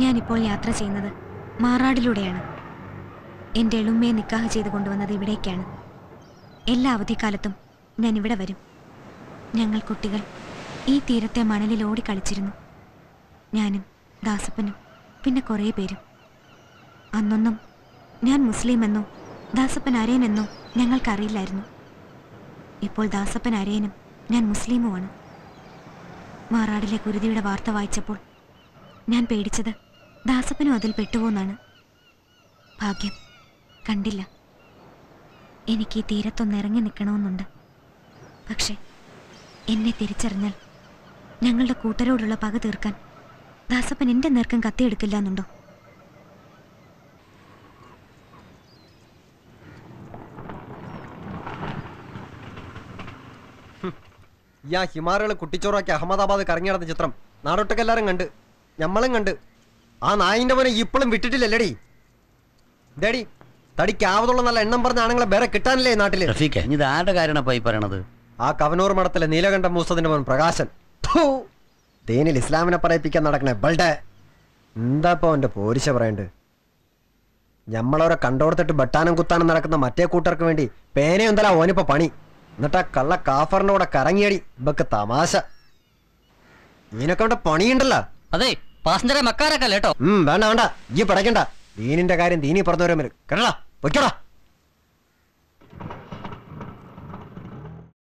ഞാനിപ്പോൾ യാത്ര ചെയ്യുന്നത് മാറാടിലൂടെയാണ് എൻ്റെ എളുമ്മയെ നിക്കാഹ് ചെയ്ത് കൊണ്ടുവന്നത് ഇവിടേക്കാണ് എല്ലാ അവധിക്കാലത്തും ഞാൻ ഇവിടെ വരും ഞങ്ങൾ കുട്ടികൾ ഈ തീരത്തെ മണലിൽ ഓടിക്കളിച്ചിരുന്നു ഞാനും ദാസപ്പനും പിന്നെ കുറേ പേരും അന്നൊന്നും ഞാൻ മുസ്ലിം എന്നോ ദാസപ്പൻ അരയനെന്നോ ഞങ്ങൾക്കറിയില്ലായിരുന്നു ഇപ്പോൾ ദാസപ്പൻ അരയനും ഞാൻ മുസ്ലിമുമാണ് മാറാടിലെ കുരുതിയുടെ വാർത്ത വായിച്ചപ്പോൾ ഞാൻ പേടിച്ചത് ദാസപ്പനും അതിൽ പെട്ടുപോന്നാണ് ഭാഗ്യം കണ്ടില്ല എനിക്ക് ഈ തീരത്തൊന്ന് ഇറങ്ങി നിൽക്കണമെന്നുണ്ട് പക്ഷേ എന്നെ തിരിച്ചറിഞ്ഞാൽ ഞങ്ങളുടെ കൂട്ടരോടുള്ള പക തീർക്കാൻ ദാസപ്പൻ എൻ്റെ നേർക്കം കത്തിയെടുക്കില്ല എന്നുണ്ടോ ഈ ആ ഹിമാറുകൾ കുട്ടിച്ചോറാക്കി അഹമ്മദാബാദ് കറങ്ങി നടന്ന ചിത്രം നാടൊട്ടൊക്കെ എല്ലാരും കണ്ട് ഞമ്മളും കണ്ട് ആ നായിന്റെ മോനെ ഇപ്പോഴും വിട്ടിട്ടില്ലല്ലേടി ഇതേടി തടിക്ക് ആവതുള്ള നല്ല എണ്ണം പറഞ്ഞ ആണുങ്ങളെ വേറെ കിട്ടാനില്ലേ ഈ നാട്ടില് റഫീഖെ ഇത് ആരുടെ കാര്യമാണ് ഈ പറയണത് ആ കവനൂർ മഠത്തിലെ നീലകണ്ഠ മൂസതിന്റെ മോൻ പ്രകാശൻ ഫു! തേനിൽ ഇസ്ലാമിനെ പറയിപ്പിക്കാൻ നടക്കണേ ബൾഡേ എന്താ ഇപ്പൊ അവന്റെ പോരിശ പറയണ്ട് ഞമ്മളവരെ കണ്ടോടത്തിട്ട് ബട്ടാനം കുത്താനും നടക്കുന്ന മറ്റേ കൂട്ടർക്ക് വേണ്ടി പേനയൊന്തല ഓനിപ്പോ പണി എന്നിട്ട് ആ കള്ള കാഫറിന്റെ കൂടെ കറങ്ങിയടി ഇവക്ക് തമാശ ഇതിനൊക്കെ അവിടെ പണിയുണ്ടല്ലോ അതെ പാസഞ്ചറെ മക്കാരക്കല്ല കേട്ടോ ഉം വേണ്ട വേണ്ട ഈ പടയ്ക്കണ്ട ദീനിന്റെ കാര്യം ദീനി പറഞ്ഞവരെ കേരള പൊയ്ക്കോടാ